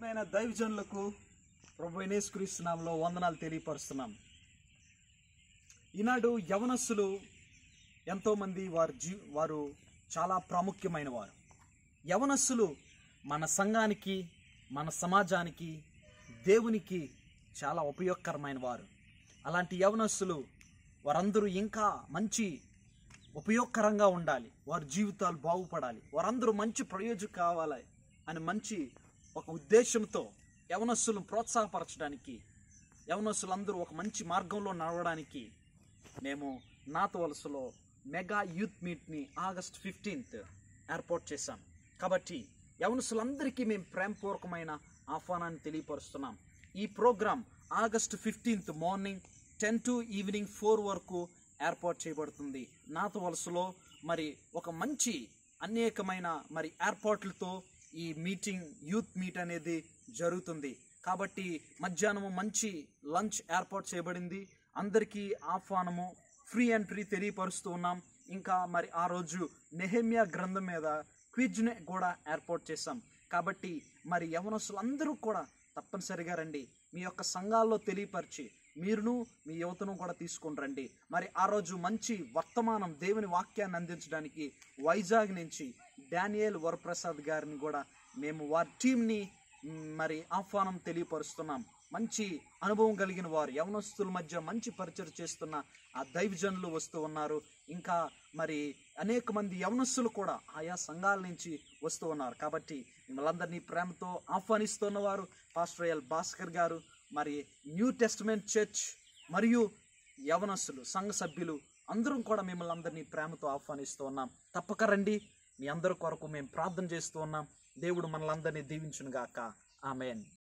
ప్రియమైన దైవజనులకు ప్రభు క్రీస్తునామంలో వందనాలు తెలియపరుస్తున్నాం ఈనాడు యవనస్సులు ఎంతోమంది వారి జీ వారు చాలా ప్రాముఖ్యమైన వారు యవనస్సులు మన సంఘానికి మన సమాజానికి దేవునికి చాలా ఉపయోగకరమైన వారు అలాంటి యవనస్సులు వారందరూ ఇంకా మంచి ఉపయోగకరంగా ఉండాలి వారి జీవితాలు బాగుపడాలి వారందరూ మంచి ప్రయోజనం కావాలి అని మంచి ఒక ఉద్దేశంతో యవనస్సులను ప్రోత్సాహపరచడానికి యవనస్సులందరూ ఒక మంచి మార్గంలో నడవడానికి మేము నాతో వలసలో మెగా యూత్ మీట్ని ఆగస్ట్ ఫిఫ్టీన్త్ ఏర్పాటు చేశాం కాబట్టి యవనసులందరికీ మేము ప్రేమపూర్వకమైన ఆహ్వానాన్ని తెలియపరుస్తున్నాం ఈ programme August fifteenth morning ten to evening four వరకు ఏర్పాటు చేయబడుతుంది నాతో వలసలో మరి ఒక మంచి అనేకమైన మరి ఏర్పాట్లతో ఈ మీటింగ్ యూత్ మీట్ అనేది జరుగుతుంది కాబట్టి మధ్యాహ్నము మంచి లంచ్ ఏర్పాటు చేయబడింది అందరికీ ఆహ్వానము ఫ్రీ ఎంట్రీ తెలియపరుస్తూ ఉన్నాం ఇంకా మరి ఆ రోజు నెహెమియా గ్రంథం మీద క్విజ్ని కూడా ఏర్పాటు చేశాం కాబట్టి మరి యవనస్తులందరూ కూడా తప్పనిసరిగా రండి మీ యొక్క సంఘాల్లో తెలియపరిచి మీరును మీ యువతను కూడా తీసుకొని రండి మరి ఆ రోజు మంచి వర్తమానం దేవుని వాక్యాన్ని అందించడానికి వైజాగ్ నుంచి డానియల్ వరప్రసాద్ గారిని కూడా మేము వారి టీంని మ్, మరి ఆహ్వానం తెలియపరుస్తున్నాం మంచి అనుభవం కలిగిన వారు యవనస్తుల మధ్య మంచి పరిచయం చేస్తున్న ఆ దైవజనులు వస్తూ ఉన్నారు ఇంకా మరి అనేక మంది యవనస్తులు కూడా ఆయా సంఘాల నుంచి వస్తూ ఉన్నారు కాబట్టి మిమ్మల్ందరినీ ప్రేమతో ఆహ్వానిస్తున్న వారు పాస్టర్ ఎల్ భాస్కర్ గారు మరి న్యూ టెస్ట్మెంట్ చర్చ్ మరియు యవనస్తులు సంఘ సభ్యులు అందరం కూడా మిమ్మల్ని అందరినీ ప్రేమతో ఆహ్వానిస్తూ ఉన్నాం తప్పక రండి మీ అందరి కొరకు మేము ప్రార్థన చేస్తూ ఉన్నాం దేవుడు మనలందరినీ దీవించును గాక ఆమెన్